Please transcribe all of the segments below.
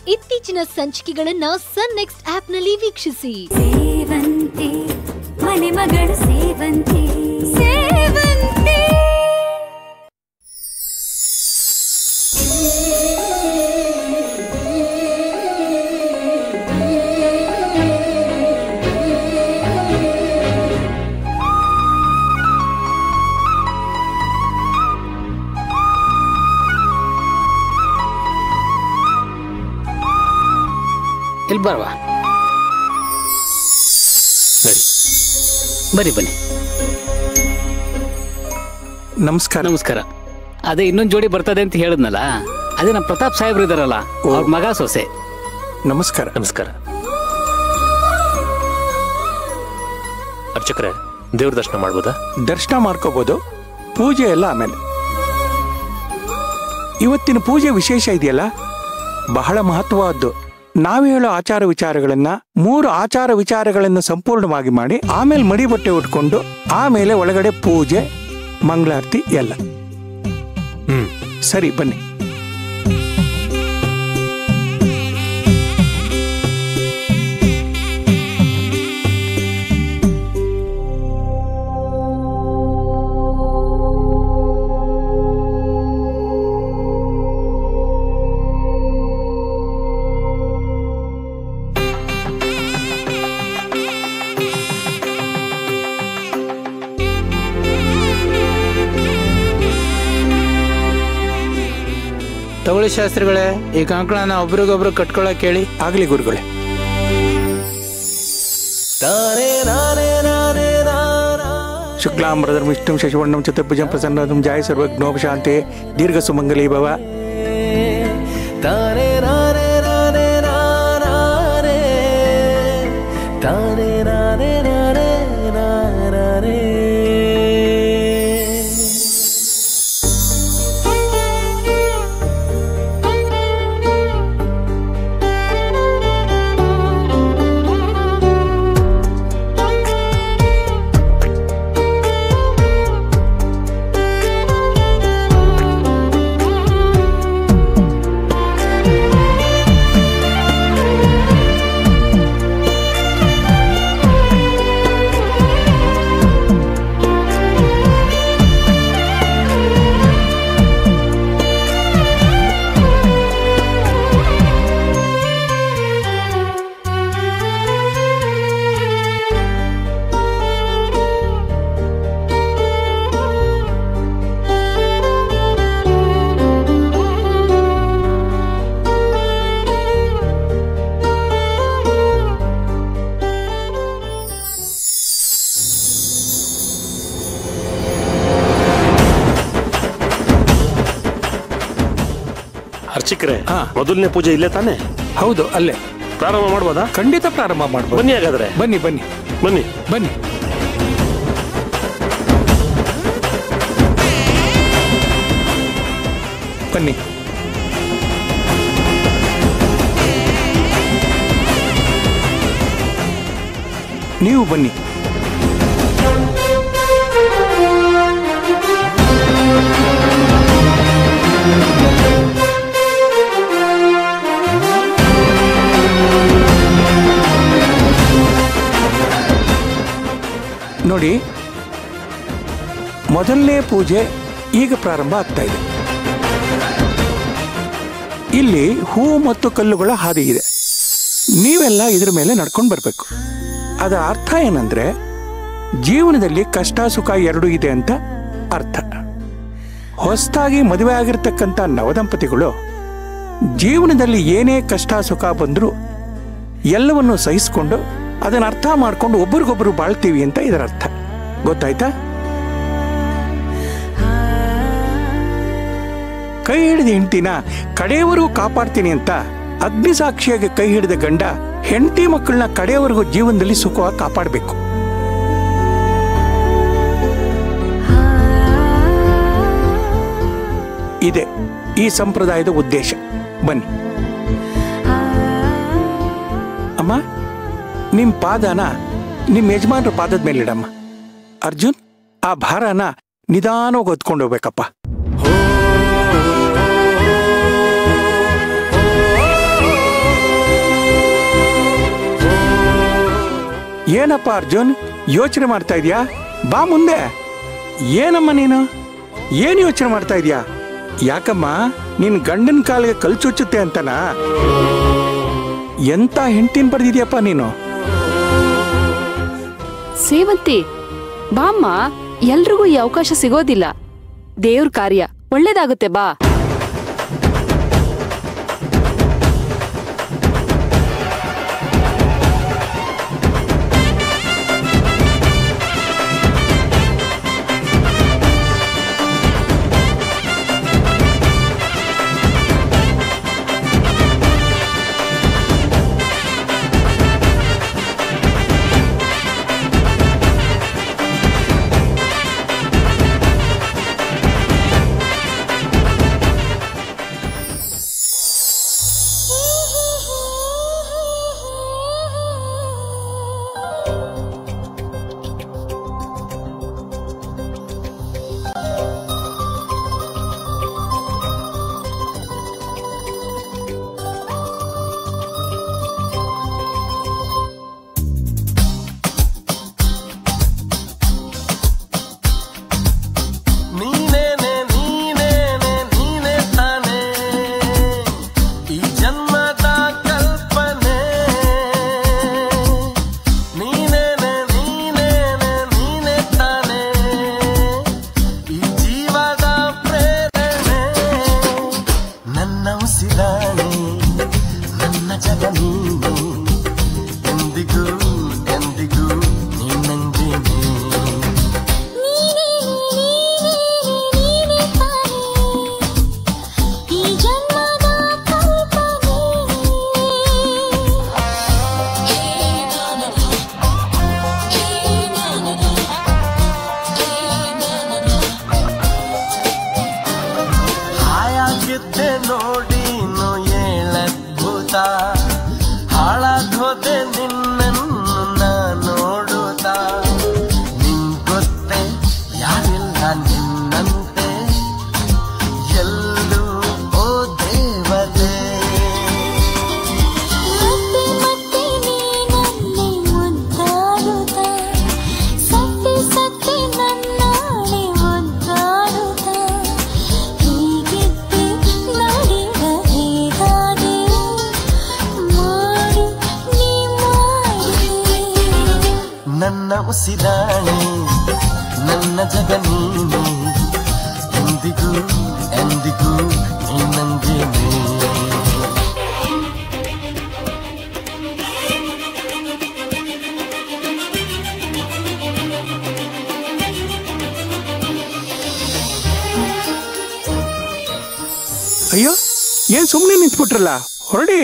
ಇತ್ತೀಚಿನ ಸಂಚಿಕೆಗಳನ್ನ ಸನ್ ನೆಕ್ಸ್ಟ್ ಆಪ್ನಲ್ಲಿ ವೀಕ್ಷಿಸಿ ಸೇವಂತಿ ಮನೆ ಮಗಳು ಸೇವಂತಿ ಸೇವಂತಿ ಇಲ್ಲಿ ಬರುವ ನಡಿ ಬನ್ನಿ ಬನ್ನಿ ನಮಸ್ಕಾರ ನಮಸ್ಕಾರ ಅದೇ ಇನ್ನೊಂದು ಜೋಡಿ ಬರ್ತದೆ ಅಂತ ಹೇಳಿದ್ನಲ್ಲ ಅದೇ ನಮ್ಮ ಪ್ರತಾಪ್ ಸಾಹೇಬ್ರು ಇದಾರಲ್ಲ ಅವ್ರ ಮಗ ಸೊಸೆ ನಮಸ್ಕಾರ ನಮಸ್ಕಾರ ಅರ್ಚಕ್ರೆ ದೇವ್ರ ದರ್ಶನ ಮಾಡ್ಬೋದಾ ದರ್ಶನ ಮಾಡ್ಕೋಬಹುದು ಪೂಜೆ ಎಲ್ಲ ಆಮೇಲೆ ಇವತ್ತಿನ ಪೂಜೆ ವಿಶೇಷ ಇದೆಯಲ್ಲ ಬಹಳ ಮಹತ್ವವಾದ್ದು ನಾವು ಹೇಳೋ ಆಚಾರ ವಿಚಾರಗಳನ್ನ ಮೂರು ಆಚಾರ ವಿಚಾರಗಳನ್ನ ಸಂಪೂರ್ಣವಾಗಿ ಮಾಡಿ ಆಮೇಲೆ ಮಡಿ ಬಟ್ಟೆ ಉಟ್ಕೊಂಡು ಆಮೇಲೆ ಒಳಗಡೆ ಪೂಜೆ ಮಂಗಳಾರತಿ ಎಲ್ಲ ಹ್ಮ್ ಸರಿ ಬನ್ನಿ ತಗೊಳ್ಳಿ ಶಾಸ್ತ್ರಿಗಳೇ ಈ ಕಂಕಳನ ಒಬ್ರಿಗೊಬ್ರು ಕಟ್ಕೊಳಕ್ ಹೇಳಿ ಆಗ್ಲಿ ಗುರುಗಳೇ ಶುಕ್ಲಾಂಬರಧರ್ ವಿಷ್ಣು ಶಶಿವರ್ಣಂ ಚತುರ್ಭುಜಂ ಪ್ರಸನ್ನಂ ಜಾಯ ಸರ್ವಜ್ಞೋಪಶಾಂತಿ ದೀರ್ಘ ಸುಮಂಗಲಿ ಭವ ಅರ್ಚಕ್ರೆ ಹಾ. ಮೊದಲನೇ ಪೂಜೆ ಇಲ್ಲೇ ತಾನೆ ಹೌದು ಅಲ್ಲೇ ಪ್ರಾರಂಭ ಮಾಡ್ಬೋದಾ ಖಂಡಿತ ಪ್ರಾರಂಭ ಮಾಡ್ಬೋದು ಬನ್ನಿ ಹಾಗಾದ್ರೆ ಬನ್ನಿ ಬನ್ನಿ ಬನ್ನಿ ಬನ್ನಿ ಬನ್ನಿ ನೀವು ಬನ್ನಿ ನೋಡಿ ಮೊದಲನೇ ಪೂಜೆ ಈಗ ಪ್ರಾರಂಭ ಆಗ್ತಾ ಇದೆ ಇಲ್ಲಿ ಹೂ ಮತ್ತು ಕಲ್ಲುಗಳ ಹಾದಿ ಇದೆ ನೀವೆಲ್ಲ ಇದ್ರ ಮೇಲೆ ನಡ್ಕೊಂಡು ಬರಬೇಕು ಅದರ ಅರ್ಥ ಏನಂದ್ರೆ ಜೀವನದಲ್ಲಿ ಕಷ್ಟ ಸುಖ ಎರಡೂ ಇದೆ ಅಂತ ಅರ್ಥ ಹೊಸದಾಗಿ ಮದುವೆ ಆಗಿರ್ತಕ್ಕಂಥ ನವದಂಪತಿಗಳು ಜೀವನದಲ್ಲಿ ಏನೇ ಕಷ್ಟ ಸುಖ ಬಂದರೂ ಎಲ್ಲವನ್ನು ಸಹಿಸಿಕೊಂಡು ಅದನ್ನ ಅರ್ಥ ಮಾಡ್ಕೊಂಡು ಒಬ್ರಿಗೊಬ್ರು ಬಾಳ್ತೀವಿ ಅಂತ ಇದರ ಅರ್ಥ ಗೊತ್ತಾಯ್ತಾ ಕೈ ಹಿಡಿದ ಹೆಂಡತಿನ ಕಡೆಯವರೆಗೂ ಕಾಪಾಡ್ತೀನಿ ಅಂತ ಅಗ್ನಿ ಸಾಕ್ಷಿಯಾಗಿ ಕೈ ಹಿಡಿದ ಗಂಡ ಹೆಂಡತಿ ಮಕ್ಕಳನ್ನ ಕಡೆಯವರೆಗೂ ಜೀವನದಲ್ಲಿ ಸುಖವಾಗಿ ಕಾಪಾಡಬೇಕು ಇದೆ ಈ ಸಂಪ್ರದಾಯದ ಉದ್ದೇಶ ಬನ್ನಿ ಅಮ್ಮ ನಿಮ್ ಪಾದನ ನಿಮ್ ಯಜಮಾನ್ರ ಪಾದದ ಮೇಲಿಡಮ್ಮ ಅರ್ಜುನ್ ಆ ಭಾರನ ನಿಧಾನವಾಗಿ ಹೊತ್ಕೊಂಡು ಹೋಗ್ಬೇಕಪ್ಪ ಏನಪ್ಪ ಅರ್ಜುನ್ ಯೋಚನೆ ಮಾಡ್ತಾ ಇದೀಯಾ ಬಾ ಮುಂದೆ ಏನಮ್ಮ ನೀನು ಏನು ಯೋಚನೆ ಮಾಡ್ತಾ ಇದೀಯಾ ಯಾಕಮ್ಮ ನಿನ್ ಗಂಡನ ಕಾಲಿಗೆ ಕಲ್ ಚುಚ್ಚುತ್ತೆ ಅಂತನಾ ಎಂತ ಹೆಂಡತಿನ ಪಡೆದಿದ್ಯಪ್ಪ ನೀನು ಸೇವಂತಿ ಬಾಮ್ಮ ಎಲ್ರಿಗೂ ಈ ಅವಕಾಶ ಸಿಗೋದಿಲ್ಲ ದೇವ್ರ ಕಾರ್ಯ ಒಳ್ಳೇದಾಗುತ್ತೆ ಬಾ ನೀನೇನೆ ನೀನೇನೆ ನೀನೆ ತಾನೆ ಈ ಜನ್ಮದ ಕಲ್ಪನೆ ನೀನೇನೆ ನೀನೇನೆ ನೀನೆ ತಾನೆ ಈ ಜೀವದ ಪ್ರೇರಣೆ ನನ್ನ ಉಸಿರಾಣೆ ನನ್ನ ಜಗ ನೀನೆ ಎಂದಿಗೂ ಎಂದಿಗೂ ನೀ ನಂಗೇನೆ ಈ ಜನ್ಮದ ಕಲ್ಪನೆ ಹಾಯಾಗಿದ್ದೆ ನೋಡಿ ನೋ ಏಳದ್ಭುತ ಹಾಳಾಗೋದೆ ನಿನ್ನನ್ನು ನಾ ನೋಡುತ್ತ ನಿನ್ ಗೊತ್ತೇ ಯಾರಿಲ್ಲ ನಿನ್ನಂತೆ ಎಲ್ಲೂ ಓ ದೇವತೆ ಮತ್ತೆ ಮತ್ತೆ ನೀನನ್ನೇ ಮುದ್ದಾಡುತ್ತ ಸತ್ತಿ ಸತ್ತಿ ನನ್ನಾಳೆ ಒದ್ದಾಡುತ್ತ ಹೀಗಿದ್ದೆ ನೋಡಿದ ಹೇಗಾದೆ ಮಾಡಿ ನೀ ಮಾಡಿದೆ ನನ್ನ ಉಸಿರಾಣೆ ನನ್ನ ಜಗ ನೀನೆ ಎಂದಿಗೂ ಎಂದಿಗೂ ನೀ ನಂಗೇನೆ ಅಯ್ಯೋ ಏನ್ ಸುಮ್ಮನೆ ನಿಂತ್ಬಿಟ್ರಲ್ಲ ಹೊರಡಿ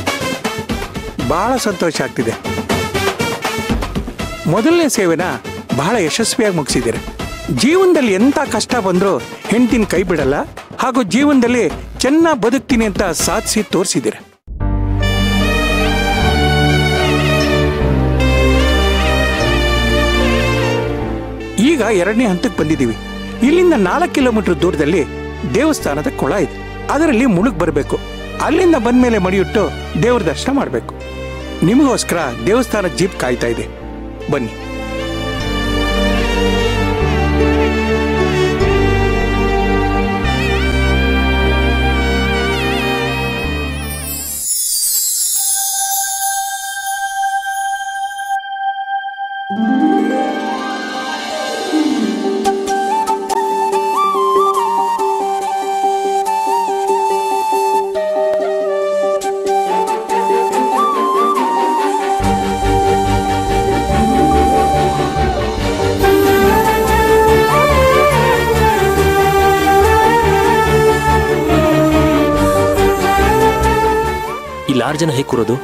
ಬಹಳ ಸಂತೋಷ ಆಗ್ತಿದೆ ಮೊದಲನೇ ಸೇವೆನ ಬಹಳ ಯಶಸ್ವಿಯಾಗಿ ಮುಗಿಸಿದ್ದೀರ ಜೀವನದಲ್ಲಿ ಎಂಥ ಕಷ್ಟ ಬಂದರೂ ಹೆಂಡತಿನ ಕೈ ಬಿಡಲ್ಲ ಹಾಗೂ ಜೀವನದಲ್ಲಿ ಚೆನ್ನಾಗಿ ಬದುಕ್ತೀನಿ ಅಂತ ಸಾಧಿಸಿ ತೋರಿಸಿದ್ದೀರ ಈಗ ಎರಡನೇ ಹಂತಕ್ಕೆ ಬಂದಿದ್ದೀವಿ ಇಲ್ಲಿಂದ ನಾಲ್ಕು ಕಿಲೋಮೀಟರ್ ದೂರದಲ್ಲಿ ದೇವಸ್ಥಾನದ ಕೊಳ ಇದೆ ಅದರಲ್ಲಿ ಮುಳುಗ್ ಬರಬೇಕು ಅಲ್ಲಿಂದ ಬಂದ್ಮೇಲೆ ಮಡಿಯುಟ್ಟು ದೇವ್ರ ದರ್ಶನ ಮಾಡಬೇಕು ನಿಮಗೋಸ್ಕರ ದೇವಸ್ಥಾನ ಜೀಪ್ ಕಾಯ್ತಾ ಇದೆ ಬನ್ನಿ ಇಲ್ಲಿ ಆರು ಜನ ಹೇಗೆ ಕೂರೋದು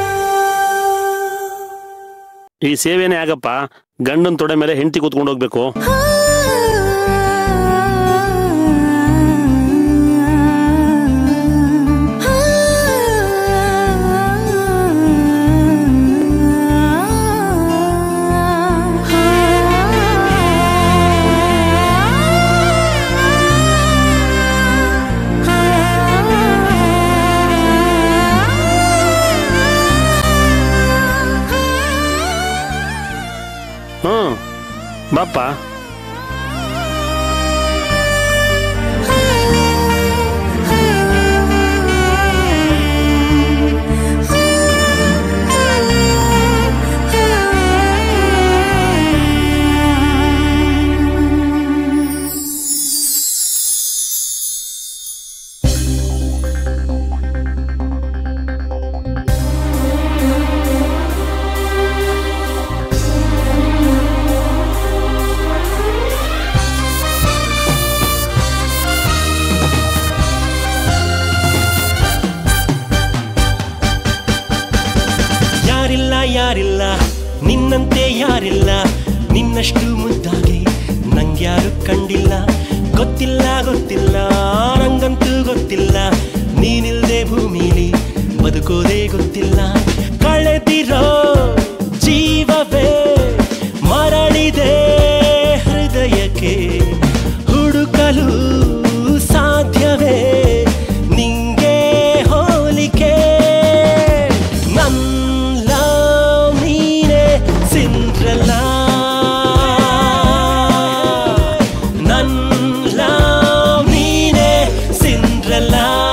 ಈ ಸೇವೆನೇ ಆಗಪ್ಪ ಗಂಡನ ತೊಡೆ ಮೇಲೆ ಹೆಂಡತಿ ಕೂತ್ಕೊಂಡು ಹೋಗ್ಬೇಕು ಹ್ಮ್ ಬಾಪ್ಪ ಯಾರಿಲ್ಲ ಯಾರಿಲ್ಲ ನಿನ್ನಂತೆ ಯಾರಿಲ್ಲ ನಿನ್ನಷ್ಟು ಮುದ್ದಾಗಿ ನಂಗ್ಯಾರು ಕಂಡಿಲ್ಲ ಗೊತ್ತಿಲ್ಲ ಗೊತ್ತಿಲ್ಲ ನಂಗಂತೂ ಗೊತ್ತಿಲ್ಲ ನೀನಿಲ್ದೆ ಭೂಮಿಲಿ ಬದುಕೋದೇ ಗೊತ್ತಿಲ್ಲ ಕಳೆದಿರೋ ಜೀವವೇ ಮರಳಿದೆ ಹೃದಯಕ್ಕೆ ಹುಡುಕಲು ಸಾಧ್ಯವೇ ನಿಂಗೆ ಹೋಲಿಕೆ ನನ್ನ ನೀನೆ ಸಿಂದ್ರಲ್ಲ ನನ್ನ ನೀನೆ ಸಿಂದ್ರಲ್ಲ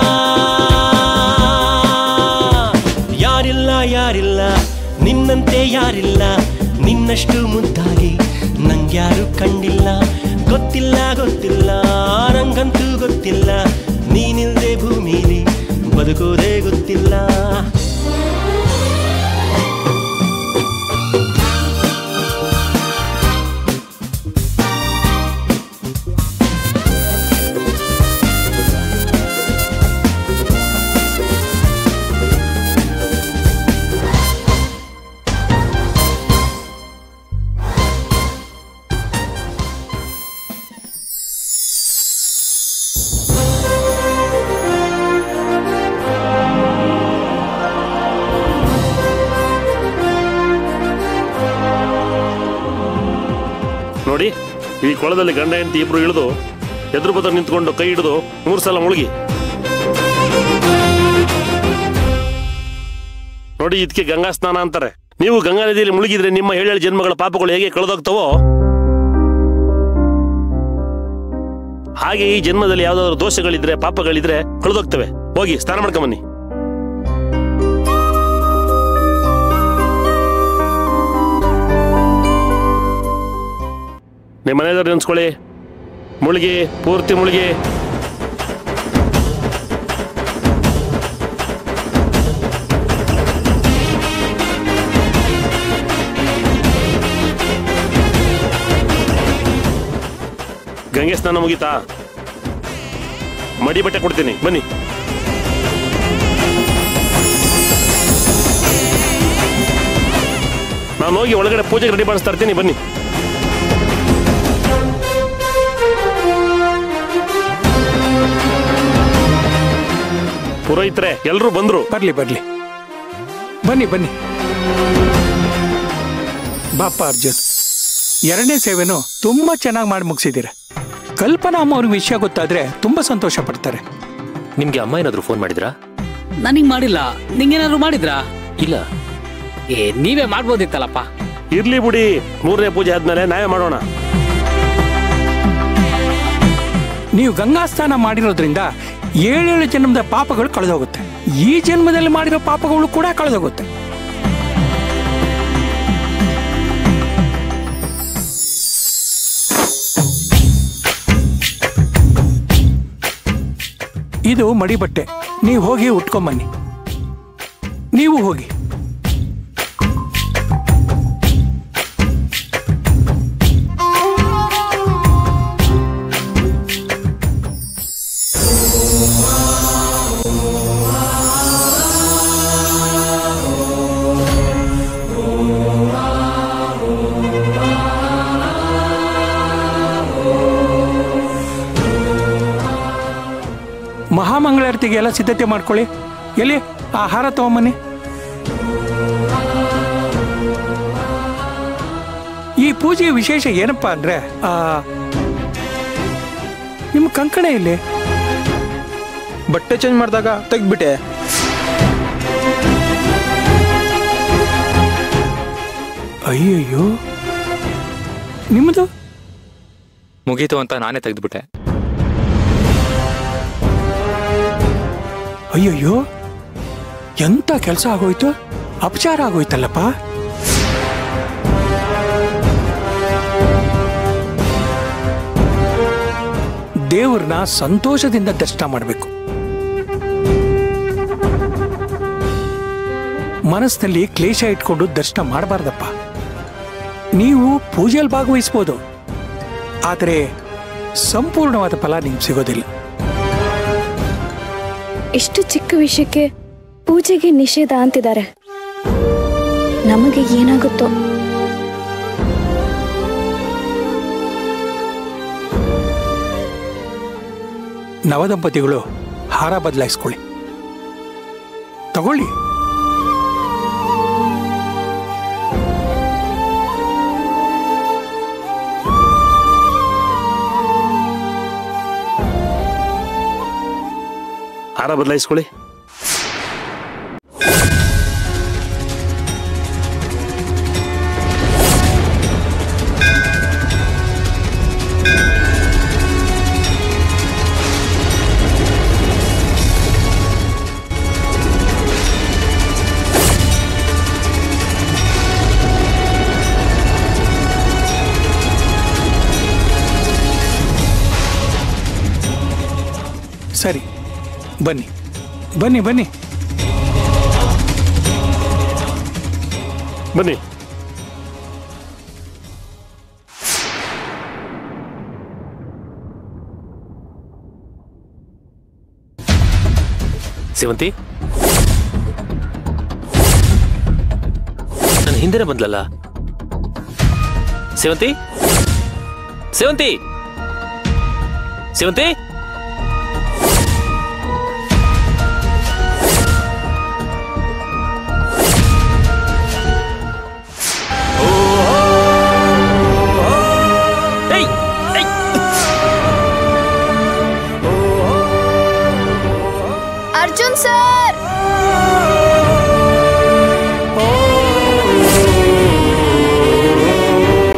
ಯಾರಿಲ್ಲ ಯಾರಿಲ್ಲ ನಿನ್ನಂತೆ ಯಾರಿಲ್ಲ ನಿನ್ನಷ್ಟು ಮುದ್ದಾಗಿ ನಂಗ್ಯಾರು ಕಂಡಿಲ್ಲ ಗೊತ್ತಿಲ್ಲ ಗೊತ್ತಿಲ್ಲ ನಂಗಂತೂ ಗೊತ್ತಿಲ್ಲ ನೀನಿಲ್ದೆ ಭೂಮಿಲಿ ಬದುಕೋದೇ ಗೊತ್ತಿಲ್ಲ ನೋಡಿ ಈ ಕೊಳದಲ್ಲಿ ಗಂಡ ಹೆಂಡತಿ ಇಬ್ರು ಇಳಿದು ಎದುರು ಬದ್ರ ನಿಂತ್ಕೊಂಡು ಕೈ ಹಿಡಿದು ಮೂರು ಸಲ ಮುಳುಗಿ ನೋಡಿ ಇದಕ್ಕೆ ಗಂಗಾ ಸ್ನಾನ ಅಂತಾರೆ ನೀವು ಗಂಗಾ ನದಿಯಲ್ಲಿ ಮುಳುಗಿದ್ರೆ ನಿಮ್ಮ ಏಳೇಳು ಜನ್ಮಗಳ ಪಾಪಗಳು ಹೇಗೆ ಕಳೆದೋಗ್ತವೋ ಹಾಗೆ ಈ ಜನ್ಮದಲ್ಲಿ ಯಾವ್ದಾದ್ರು ದೋಷಗಳಿದ್ರೆ ಪಾಪಗಳಿದ್ರೆ ಕಳೆದೋಗ್ತವೆ ಹೋಗಿ ಸ್ನಾನ ಮಾಡ್ಕೊಂಬನ್ನಿ ನಿಮ್ಮ ಮನೆಯವ್ರು ನೆನ್ಸ್ಕೊಳ್ಳಿ ಮುಳುಗಿ ಪೂರ್ತಿ ಮುಳುಗಿ ಗಂಗೆ ಸ್ನಾನ ಮುಗೀತಾ ಮಡಿ ಬಟ್ಟೆ ಕೊಡ್ತೀನಿ ಬನ್ನಿ ನಾನು ಹೋಗಿ ಒಳಗಡೆ ಪೂಜೆಗೆ ರೆಡಿ ಮಾಡಿಸ್ತಾ ಇರ್ತೀನಿ ಬನ್ನಿ ಪುರೋಹಿತ್ರೆ ಎಲ್ರು ಬಂದ್ರು ಬರ್ಲಿ ಬರ್ಲಿ ಬನ್ನಿ ಬನ್ನಿ ಬಾಪ ಅರ್ಜುನ್ ಎರಡನೇ ಸೇವೆನು ತುಂಬಾ ಚೆನ್ನಾಗಿ ಮಾಡಿ ಮುಗಿಸಿದ್ದೀರ ಕಲ್ಪನಾ ಅಮ್ಮ ಅವ್ರಿಗೆ ವಿಷಯ ಗೊತ್ತಾದ್ರೆ ತುಂಬಾ ಸಂತೋಷ ಪಡ್ತಾರೆ ನಿಮ್ಗೆ ಅಮ್ಮ ಏನಾದ್ರು ಫೋನ್ ಮಾಡಿದ್ರಾ ನನಗ್ ಮಾಡಿಲ್ಲ ನಿಂಗೇನಾದ್ರು ಮಾಡಿದ್ರಾ ಇಲ್ಲ ಏ ನೀವೇ ಮಾಡ್ಬೋದಿತ್ತಲ್ಲಪ್ಪ ಇರ್ಲಿ ಬಿಡಿ ಮೂರನೇ ಪೂಜೆ ಆದ್ಮೇಲೆ ನಾವೇ ಮಾಡೋಣ ನೀವು ಗಂಗಾ ಸ್ನಾನ ಮಾಡಿರೋದ್ರಿಂದ ಏಳೇಳು ಜನ್ಮದ ಪಾಪಗಳು ಕಳೆದೋಗುತ್ತೆ ಈ ಜನ್ಮದಲ್ಲಿ ಮಾಡಿರೋ ಪಾಪಗಳು ಕೂಡ ಕಳೆದೋಗುತ್ತೆ ಇದು ಮಡಿ ಬಟ್ಟೆ ನೀವು ಹೋಗಿ ಉಟ್ಕೊಂಬನ್ನಿ ನೀವು ಹೋಗಿ ಮಹಾಮಂಗಳಾರತಿಗೆ ಎಲ್ಲ ಸಿದ್ಧತೆ ಮಾಡ್ಕೊಳ್ಳಿ ಎಲ್ಲಿ ಆಹಾರ ತಗೊಂಬನ್ನಿ ಈ ಪೂಜೆಯ ವಿಶೇಷ ಏನಪ್ಪಾ ಅಂದ್ರೆ ಆ, ನಿಮ್ಮ ಕಂಕಣ ಇಲ್ಲಿ ಬಟ್ಟೆ ಚೇಂಜ್ ಮಾಡಿದಾಗ ತೆಗ್ದ್ಬಿಟ್ಟೆ ಅಯ್ಯಯ್ಯೋ ನಿಮ್ಮದು ಮುಗೀತು ಅಂತ ನಾನೇ ತೆಗೆದ್ಬಿಟ್ಟೆ ಅಯ್ಯಯ್ಯೋ ಎಂತ ಕೆಲಸ ಆಗೋಯ್ತು ಅಪಚಾರ ಆಗೋಯ್ತಲ್ಲಪ್ಪ ದೇವ್ರನ್ನ ಸಂತೋಷದಿಂದ ದರ್ಶನ ಮಾಡಬೇಕು ಮನಸ್ಸಿನಲ್ಲಿ ಕ್ಲೇಶ ಇಟ್ಕೊಂಡು ದರ್ಶನ ಮಾಡಬಾರ್ದಪ್ಪ ನೀವು ಪೂಜೆಯಲ್ಲಿ ಭಾಗವಹಿಸ್ಬೋದು ಆದರೆ ಸಂಪೂರ್ಣವಾದ ಫಲ ನಿಮ್ಗೆ ಸಿಗೋದಿಲ್ಲ ಇಷ್ಟು ಚಿಕ್ಕ ವಿಷಯಕ್ಕೆ ಪೂಜೆಗೆ ನಿಷೇಧ ಅಂತಿದ್ದಾರೆ ನಮಗೆ ಏನಾಗುತ್ತೋ ನವದಂಪತಿಗಳು ಹಾರ ಬದಲಾಯಿಸ್ಕೊಳ್ಳಿ ತಗೊಳ್ಳಿ ಹಾರ ಬದಲಾಯಿಸ್ಕೊಳ್ಳಿ ಸರಿ ಬನ್ನಿ ಬನ್ನಿ ಬನ್ನಿ ಬನ್ನಿ ಸೇವಂತಿ ನನ್ನ ಹಿಂದೆನೆ ಬಂದ್ಲಲ್ಲ ಸೇವಂತಿ ಸೇವಂತಿ ಸೇವಂತಿ ಏಯ್, ಏಯ್. ಅರ್ಜುನ್ ಸರ್